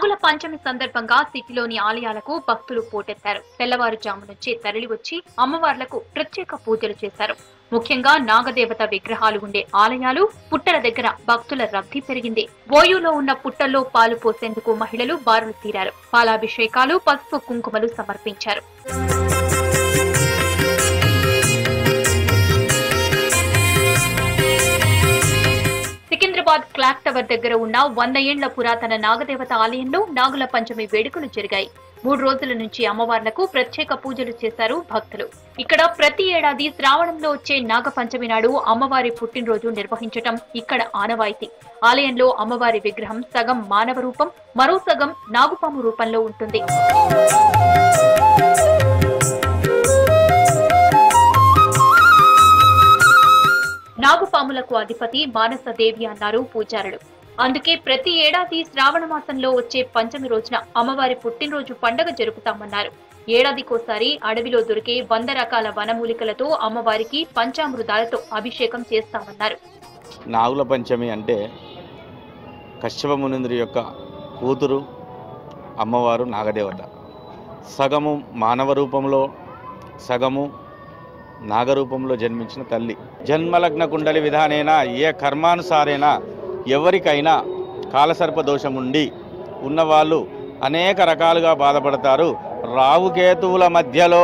నాగుల పంచమి సందర్భంగా సిటీలోని ఆలయాలకు భక్తులు పోటెత్తారు తెల్లవారుజాము నుంచి తరలివచ్చి అమ్మవార్లకు ప్రత్యేక పూజలు చేశారు ముఖ్యంగా నాగదేవత విగ్రహాలు ఉండే ఆలయాలు పుట్టల దగ్గర భక్తుల రద్దీ పెరిగింది బోయులో ఉన్న పుట్టల్లో పాలు పోసేందుకు మహిళలు బారులు తీరారు పాలాభిషేకాలు పసుపు కుంకుమలు సమర్పించారు సికింద్రాబాద్ క్లాక్ టవర్ దగ్గర ఉన్న వంద ఏండ్ల పురాతన నాగదేవత ఆలయంలో నాగుల పంచమి వేడుకలు జరిగాయి మూడు రోజుల నుంచి అమ్మవార్లకు ప్రత్యేక పూజలు చేశారు భక్తులు ఇక్కడ ప్రతి ఏడాది శ్రావణంలో వచ్చే నాగ పంచమి నాడు అమ్మవారి పుట్టినరోజు నిర్వహించటం ఇక్కడ ఆనవాయితీ ఆలయంలో అమ్మవారి విగ్రహం సగం మానవ రూపం మరో సగం నాగుపాము రూపంలో ఉంటుంది నాగుపాములకు అధిపతి మానసదేవి అన్నారు పూజారులు అందుకే ప్రతి ఏడాది శ్రావణ మాసంలో వచ్చే పంచమి రోజున అమ్మవారి పుట్టినరోజు పండగ జరుపుతామన్నారు ఏడాదికోసారి అడవిలో దొరికే వంద రకాల వనమూలికలతో అమ్మవారికి పంచామృతాలతో అభిషేకం చేస్తామన్నారు నాగుల పంచమి అంటే కశ్యప మునింద్రి యొక్క కూతురు అమ్మవారు నాగదేవత సగము మానవ రూపంలో సగము నాగరూపంలో జన్మించిన తల్లి జన్మలగ్న కుండలి విధానేన ఏ కర్మానుసారేనా ఎవరికైనా కాలసర్ప దోషం ఉండి ఉన్నవాళ్ళు అనేక రకాలుగా బాధపడతారు రావుకేతువుల మధ్యలో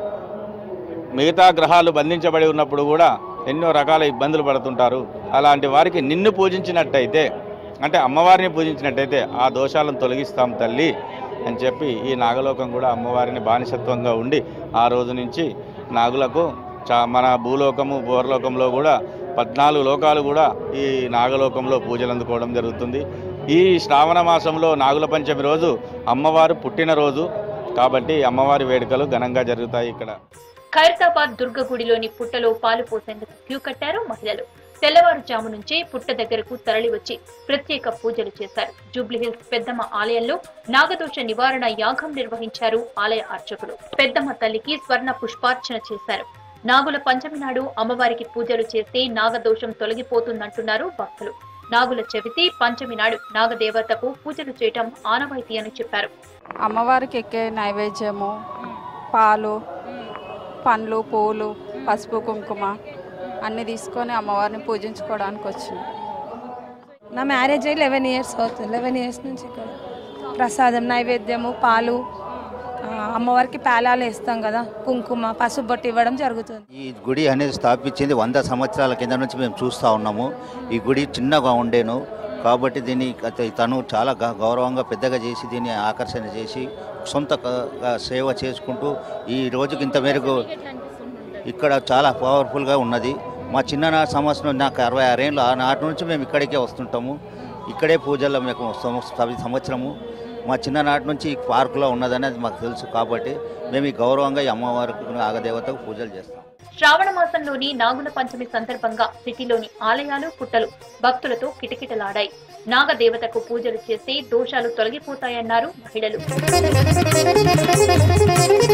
మిగతా గ్రహాలు బంధించబడి ఉన్నప్పుడు కూడా ఎన్నో రకాల ఇబ్బందులు పడుతుంటారు అలాంటి వారికి నిన్ను పూజించినట్టయితే అంటే అమ్మవారిని పూజించినట్టయితే ఆ దోషాలను తొలగిస్తాం తల్లి అని చెప్పి ఈ నాగలోకం కూడా అమ్మవారిని బానిసత్వంగా ఉండి ఆ రోజు నుంచి నాగులకు చా మన భూలోకము భూవర్లోకంలో కూడా పద్నాలుగు లోకాలు కూడా ఈ నాగలోకంలో పూజలు అందుకోవడం జరుగుతుంది ఈ శ్రావణ మాసంలో నాగుల పంచమి రోజు అమ్మవారు పుట్టినరోజు కాబట్టి అమ్మవారి వేడుకలు ఘనంగా జరుగుతాయి ఇక్కడ ఖైరతాబాద్ దుర్గ గుడిలోని పుట్టలో పాలు పోసేందుకు క్యూ కట్టారు మహిళలు తెల్లవారుజాము నుంచే పుట్ట దగ్గరకు తరలివచ్చి ప్రత్యేక పూజలు చేశారు జూబ్లీహిల్స్ పెద్దమ్మ ఆలయంలో నాగదోష నివారణ యాగం నిర్వహించారు ఆలయ అర్చకులు పెద్దమ్మ తల్లికి స్వర్ణ పుష్పార్చన చేశారు నాగుల పంచమి నాడు అమ్మవారికి పూజలు చేస్తే నాగదోషం తొలగిపోతుందంటున్నారు భక్తులు నాగుల చవితి పంచమి నాడు నాగదేవతకు పూజలు చేయటం ఆనవాయితీ అని చెప్పారు అమ్మవారికి ఎక్కే నైవేద్యము పాలు పండ్లు పూలు పసుపు కుంకుమ అన్నీ తీసుకొని అమ్మవారిని పూజించుకోవడానికి వచ్చింది నా మ్యారేజ్ అయ్యి లెవెన్ ఇయర్స్ అవుతుంది లెవెన్ ఇయర్స్ నుంచి ఇక్కడ ప్రసాదం నైవేద్యము పాలు ఆ, అమ్మవారికి పేలాలు వేస్తాం కదా కుంకుమ పసుపు బొట్టు ఇవ్వడం జరుగుతుంది ఈ గుడి అనేది స్థాపించింది వంద సంవత్సరాల కింద నుంచి మేము చూస్తూ ఉన్నాము ఈ గుడి చిన్నగా ఉండేను కాబట్టి దీన్ని అత- తను చాలా గ- గౌరవంగా పెద్దగా చేసి దీన్ని ఆకర్షణ చేసి సొంత క- గా సేవ చేసుకుంటూ ఈ రోజుకి ఇంత మేరకు ఇక్కడ చాలా పవర్ఫుల్గా ఉన్నది మా చిన్ననాటి సంవత్సరం నాకు అరవై ఆరేళ్ళు ఆ నాటి నుంచి మేము ఇక్కడికే వస్తుంటాము ఇక్కడే పూజల్లో మేము వస్తాము ప్రతి సంవత్సరము మా చిన్ననాటి నుంచి ఈ పార్కులో ఉన్నదనేది మాకు తెలుసు కాబట్టి మేము ఈ గౌరవంగా ఈ అమ్మవారికి నాగదేవతకు పూజలు చేస్తాం శ్రావణ మాసంలోని నాగుల పంచమి సందర్భంగా సిటీలోని ఆలయాలు పుట్టలు భక్తులతో కిటకిటలాడాయి నాగదేవతకు పూజలు చేస్తే దోషాలు తొలగిపోతాయన్నారు మహిళలు